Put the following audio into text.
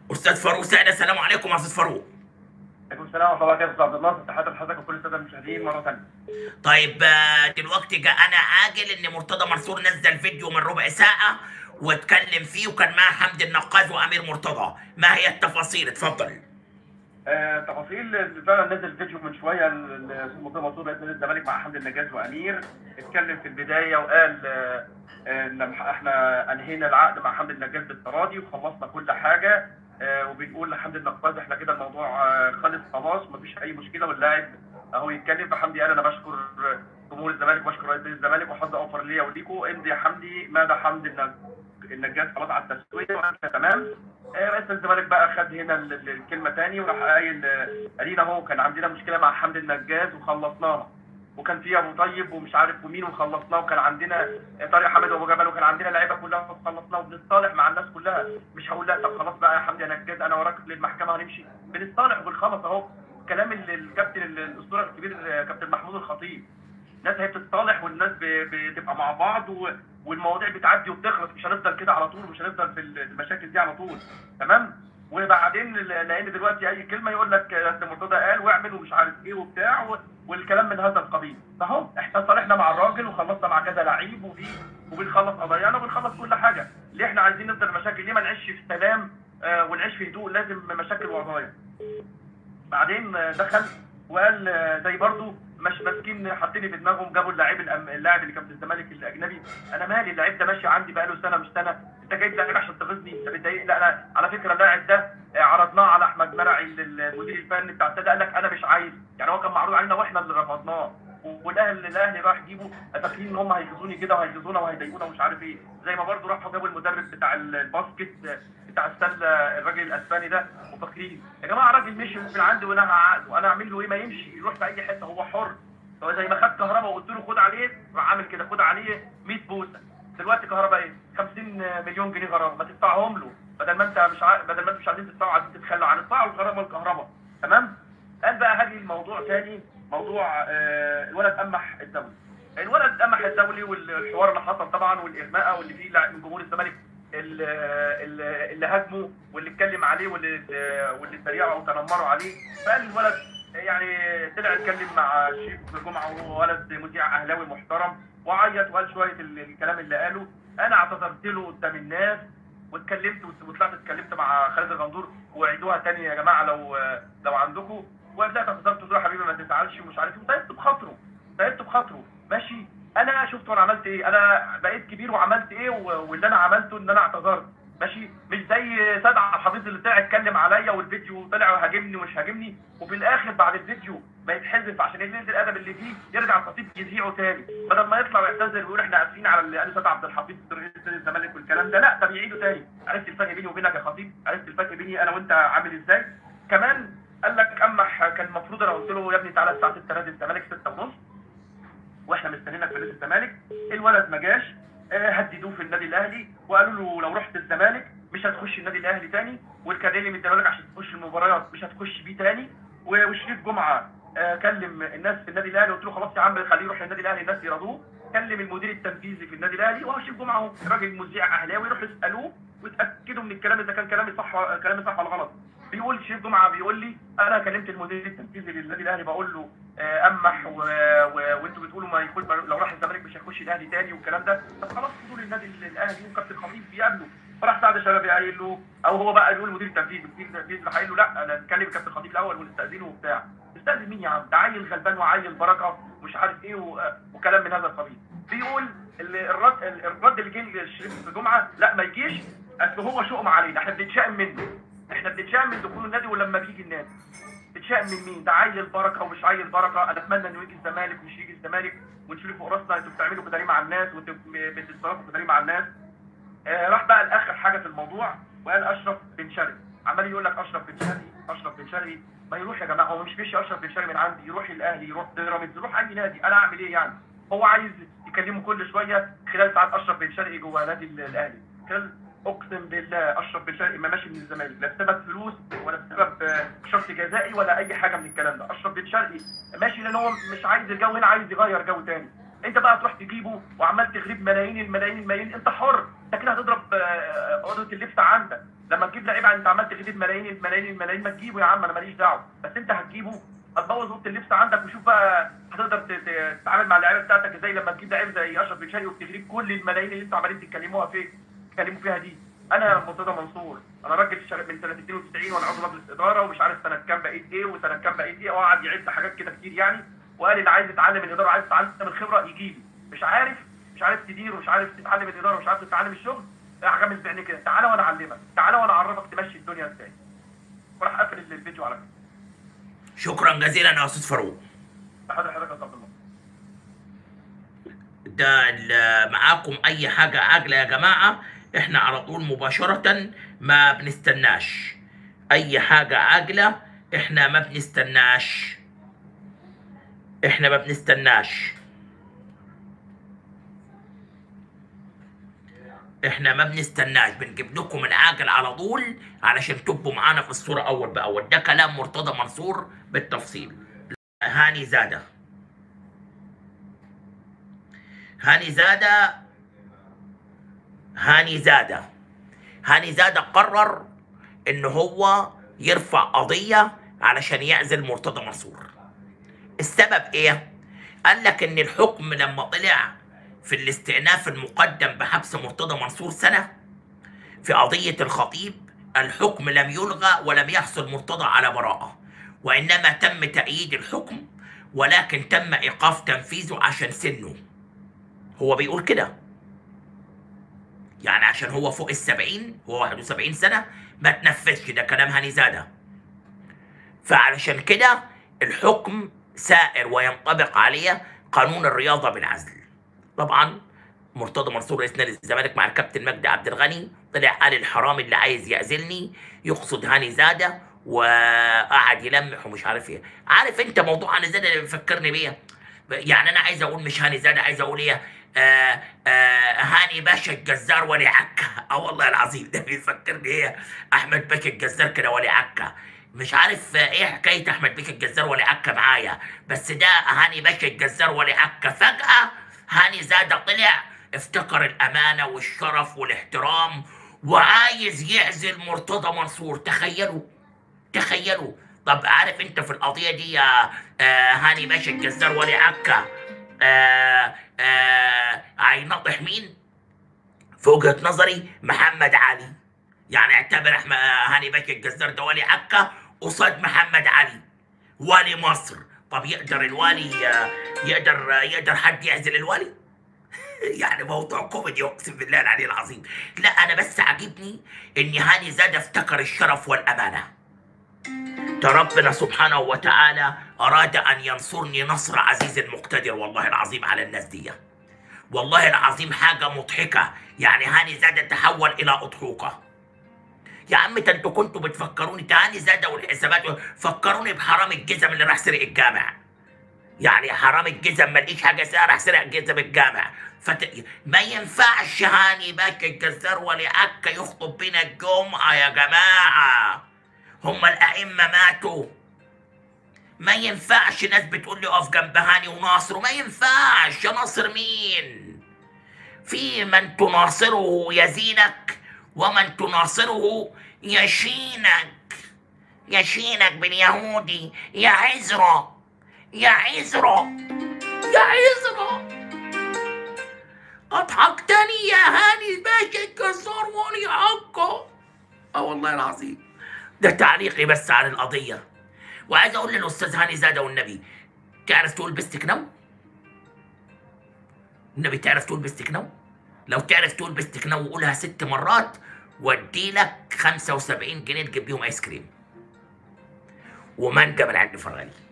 استاذ فاروق سعد السلام عليكم يا استاذ فاروق عليكم السلام ورحمه الله وبركاته استاذ عبد الناصر تحياتي لحضرتك وكل الساده المشاهدين مره ثانيه طيب آه، دلوقتي جاء انا عاجل ان مرتضى منصور نزل فيديو من ربع ساعه واتكلم فيه وكان معاه حمدي النقاز وامير مرتضى ما هي التفاصيل اتفضل آه، تفاصيل فعلا نزل فيديو من شويه الاستاذ مرتضى منصور رئيس نادي الزمالك مع حمدي النجاز وامير اتكلم في البدايه وقال آه، آه، ان احنا انهينا العقد مع حمدي النجاز بالتراضي وخلصنا كل حاجه آه، وبنقول لحمدي النقاز احنا كده الموضوع آه، خلص خلاص مفيش اي مشكله واللاعب اهو يتكلم فحمدي قال انا بشكر جمهور الزمالك وبشكر رئيس نادي الزمالك وحظ اوفر ليا وليكم امضي يا حمدي ماذا حمدي النج- النجاز خلاص على التسويه وأنا تمام آه، رئيس الزمالك بقى خد هنا ال- ال- الكلمه تاني وراح قايل آه، ادينا اهو كان عندنا مشكله مع حمدي النجاز وخلصناها وكان في ابو طيب ومش عارف ومين وخلصناه وكان عندنا طارق حامد وابو جبل وكان عندنا لعيبه كلها وخلصناه وبنتصالح مع الناس كلها مش هقول لا طب خلاص بقى يا حمدي يا نجاز انا وراك للمحكمه هنمشي بنتصالح وبنخلص اهو كلام ال- الكابتن ال- الاسطوره الكبير آه، كابتن محمود الخطيب الناس هي بتتصالح والناس ب- بتبقى مع بعض و... والمواضيع بتعدي وبتخلص مش هنفضل كده على طول مش هنفضل في المشاكل دي على طول تمام وبعدين ل- لان دلوقتي اي كلمه يقول لك اصل مرتضى قال واعمل ومش عارف ايه وبتاع و... والكلام من هذا القبيل فاهو احنا صالحنا مع الراجل وخلصنا مع كذا لعيب وفي وبنخلص قضايانا وبنخلص كل حاجه ليه احنا عايزين نفضل مشاكل ليه ما نعيش في سلام آه ونعيش في هدوء لازم مشاكل وقضايا بعدين دخل وقال زي برضو مش ماسكين حاطين في دماغهم جابوا اللاعب الأم- اللاعب اللي كان في الزمالك الاجنبي انا مالي اللاعب ده ماشي عندي بقاله سنه مش سنه انت جايب لاعب عشان تغيظني انت بتضايق لا انا على فكره اللاعب ده عرضناه على احمد مرعي المدير الفني بتاع السادة قال لك انا مش عايز يعني هو كان معروض علينا واحنا اللي رفضناه والاهلي الاهلي راح يجيبوا فاكرين ان هم هيغيظوني كده وهيغيظونا وهيضايقونا ومش عارف ايه زي ما برضو راحوا جابوا المدرب بتاع الباسكت بتاع السله الراجل الاسباني ده وفاكرين يا جماعه راجل مشي من عندي وانا هعقده وانا اعمل له ايه ما يمشي يروح في اي حته هو حر هو زي ما خد كهرباء وقلت له خد عليه راح عامل كده خد عليه 100 بوسه دلوقتي كهرباء ايه 50 مليون جنيه غرامه ما تدفعهم له بدل ما انت مش ع... بدل ما انتوا مش عايزين تدفعوا عايزين تتخلوا عن ادفعوا الغرامه الكهرباء تمام قال بقى هاجي الموضوع تاني موضوع آه الولد قمح الدولي الولد قمح الدولي والحوار اللي حصل طبعا والاغماء واللي فيه لاعب من جمهور الزمالك اللي, اللي اللي هاجمه واللي اتكلم عليه واللي واللي اتريقوا او تنمروا عليه فقال الولد يعني طلع اتكلم مع شريف جمعه وهو ولد مذيع اهلاوي محترم وعيط وقال شويه ال- الكلام اللي قاله انا اعتذرت له قدام الناس واتكلمت وطلعت اتكلمت مع خالد الغندور وعيدوها تاني يا جماعه لو لو عندكم وطلعت اعتذرت قلت له يا حبيبي ما تزعلش ومش عارف ايه وتعبت بخاطره تعبت بخاطره ماشي انا شفت وانا عملت ايه انا بقيت كبير وعملت ايه و- واللي انا عملته ان انا اعتذرت ماشي مش زي سيد عبد الحفيظ اللي طلع اتكلم عليا والفيديو طلع هاجمني ومش هاجمني وفي الاخر بعد الفيديو ما يتحذف عشان قله الادب اللي فيه يرجع الخطيب يذيعه تاني بدل ما يطلع ويعتذر ويقول احنا اسفين على اللي قاله سيد عبد الحفيظ رئيس نادي الزمالك والكلام ده لا طب يعيده تاني عرفت الفرق بيني وبينك يا خطيب عرفت الفرق بيني انا وانت عامل ازاي كمان قال لك قمح كان المفروض انا قلت له يا ابني تعالى الساعه 6 نادي الزمالك 6 ونص واحنا مستنيينك في نادي الزمالك الولد ما جاش آه، هددوه في النادي الاهلي وقالوا له لو رحت الزمالك مش هتخش النادي الاهلي تاني والكارنيه اللي مديهولك عشان تخش المباريات مش هتخش بيه تاني و- وشريف جمعه آه، كلم الناس في النادي الاهلي قلت له خلاص يا عم خليه يروح النادي الاهلي الناس يرضوه كلم المدير التنفيذي في النادي الاهلي وهو شريف جمعه اهو راجل مذيع اهلاوي يروحوا يسالوه ويتاكدوا من الكلام اذا كان كلامي صح كلامي صح ولا غلط بيقول شريف جمعه بيقول لي انا كلمت المدير التنفيذي للنادي الاهلي بقول له آه، امح و... و... وانتوا بتقولوا ما يخش لو راح الزمالك مش هيخش الاهلي تاني والكلام ده طب خلاص خدوا للنادي الاهلي وكابتن خطيب بيقابله فراح سعد الشبابي قايل له او هو بقى يقول المدير التنفيذي المدير التنفيذي راح قايل له لا انا اتكلم كابتن خطيب الاول ونستاذنه وبتاع تستاذن مين يا عم ده عيل غلبان وعيل بركه ومش عارف ايه و... وكلام من هذا القبيل بيقول ال- الرد ال- الرد اللي جه لشريف جمعه لا ما يجيش اصل هو شؤم علينا احنا بنتشائم منه احنا بنتشائم من دخول النادي ولما بيجي النادي بتشائم من مين؟ ده عيل بركه ومش عيل بركه، انا اتمنى انه يجي الزمالك مش يجي الزمالك ونشيل فوق راسنا انتوا بتعملوا كده ليه مع الناس وانتوا بتتصرفوا كده ليه مع الناس. آه راح بقى لاخر حاجه في الموضوع وقال اشرف بن شرقي، عمال يقول لك اشرف بن شرقي اشرف بن شرقي ما يروح يا جماعه هو مش ماشي اشرف بن شرقي من عندي يروح الاهلي يروح بيراميدز يروح اي نادي انا اعمل ايه يعني؟ هو عايز يكلمه كل شويه خلال ساعات اشرف بن شرقي جوه نادي الاهلي خلال اقسم بالله اشرف بن شرقي ما ماشي من الزمالك لا بسبب فلوس ولا بسبب آه، شرط جزائي ولا اي حاجه من الكلام ده اشرف بن شرقي ماشي لان هو مش عايز الجو هنا عايز يغير جو تاني انت بقى تروح تجيبه وعمال تغريب ملايين الملايين الملايين انت حر انت كده هتضرب آه، اوضه اللبس عندك لما تجيب لعيب انت عمال تغريب ملايين الملايين الملايين ما تجيبه يا عم انا ماليش دعوه بس انت هتجيبه هتبوظ اوضه اللبس عندك وشوف بقى هتقدر ت- ت- تتعامل مع اللعيبه بتاعتك ازاي لما تجيب لعيب زي اشرف بن شرقي وبتغريب كل الملايين اللي انتوا عمالين تتكلموها فيه تتكلموا فيها دي انا مرتضى منصور انا راجل شغال من سنه 92 وانا عضو مجلس اداره ومش عارف سنه كام بقيت ايه وسنه كام بقيت ايه وقعد يعد حاجات كده كتير يعني وقال اللي عايز يتعلم الاداره عايز يتعلم الخبره يجي لي مش عارف مش عارف تدير ومش عارف تتعلم الاداره ومش عارف تتعلم الشغل لا غمز بعينيك كده تعالى وانا اعلمك تعالى وانا اعرفك تمشي الدنيا ازاي وراح قافل الفيديو على كده شكرا جزيلا يا استاذ فاروق لحد حضرتك يا استاذ عبد الله ده ال- معاكم اي حاجة عاجلة يا جماعة احنا على طول مباشرة ما بنستناش اي حاجة عاجلة احنا ما بنستناش احنا ما بنستناش احنا ما بنستناش بنجيب لكم العاجل على طول علشان تبقوا معانا في الصورة اول باول ده كلام مرتضى منصور بالتفصيل هاني زاده هاني زادة هاني زادة هاني زادة قرر ان هو يرفع قضية علشان يعزل مرتضى منصور السبب ايه قال لك ان الحكم لما طلع في الاستئناف المقدم بحبس مرتضى منصور سنة في قضية الخطيب الحكم لم يلغى ولم يحصل مرتضى على براءة وإنما تم تأييد الحكم ولكن تم إيقاف تنفيذه عشان سنه هو بيقول كده يعني عشان هو فوق السبعين هو 71 سنة ما تنفذش ده كلام هاني زادة فعلشان كده الحكم سائر وينطبق عليه قانون الرياضة بالعزل طبعا مرتضى منصور رئيس نادي الزمالك مع الكابتن مجدي عبد الغني طلع قال الحرامي اللي عايز يعزلني يقصد هاني زاده وقعد يلمح ومش عارف ايه عارف انت موضوع هاني زاده اللي بيفكرني بيه يعني انا عايز اقول مش هاني زاده عايز اقول ايه آه آه هاني باشا الجزار ولي عكا اه والله العظيم ده بيفكرني ايه احمد باشا الجزار كده ولي عكا مش عارف آه، ايه حكايه احمد باشا الجزار ولي عكا معايا بس ده هاني باشا الجزار ولي عكا فجاه هاني زاده طلع افتكر الامانه والشرف والاحترام وعايز يعزل مرتضى منصور تخيلوا تخيلوا طب عارف انت في القضيه دي يا آه هاني باشا الجزار ولي عكا آه آه هينطح مين؟ في وجهه نظري محمد علي يعني اعتبر احمد هاني باشا الجزار ده ولي عكا قصاد محمد علي والي مصر طب يقدر الوالي آه، يقدر آه، يقدر حد يعزل الوالي؟ يعني موضوع كوميدي اقسم بالله العلي العظيم لا انا بس عاجبني ان هاني زاد افتكر الشرف والامانه ده ربنا سبحانه وتعالى اراد ان ينصرني نصر عزيز المقتدر والله العظيم على الناس دي والله العظيم حاجه مضحكه يعني هاني زاد تحول الى اضحوكه يا عم ده انتوا كنتوا بتفكروني ده هاني زاد والحسابات فكروني بحرام الجزم اللي راح سرق الجامع يعني حرام الجزم ما لقيش حاجه اسمها راح سرق جزم الجامع فت... ما ينفعش هاني باك الجزار ولا عكا يخطب بينا الجمعه يا جماعه هم الائمه ماتوا ما ينفعش ناس بتقول لي اقف جنب هاني وناصر ما ينفعش يا ناصر مين في من تناصره يزينك ومن تناصره يشينك يشينك باليهودي يا عزرا يا عزرا يا عزرا اضحكتني يا هاني باشا الجزار ولي عكا اه والله العظيم ده تعليقي بس عن القضيه وعايز اقول للاستاذ هاني زاده والنبي تعرف تقول باستكنو النبي تعرف تقول باستكنو لو تعرف تقول باستكنو وقولها ست مرات ودي لك 75 جنيه تجيب بيهم ايس كريم ومانجا من عند فرغلي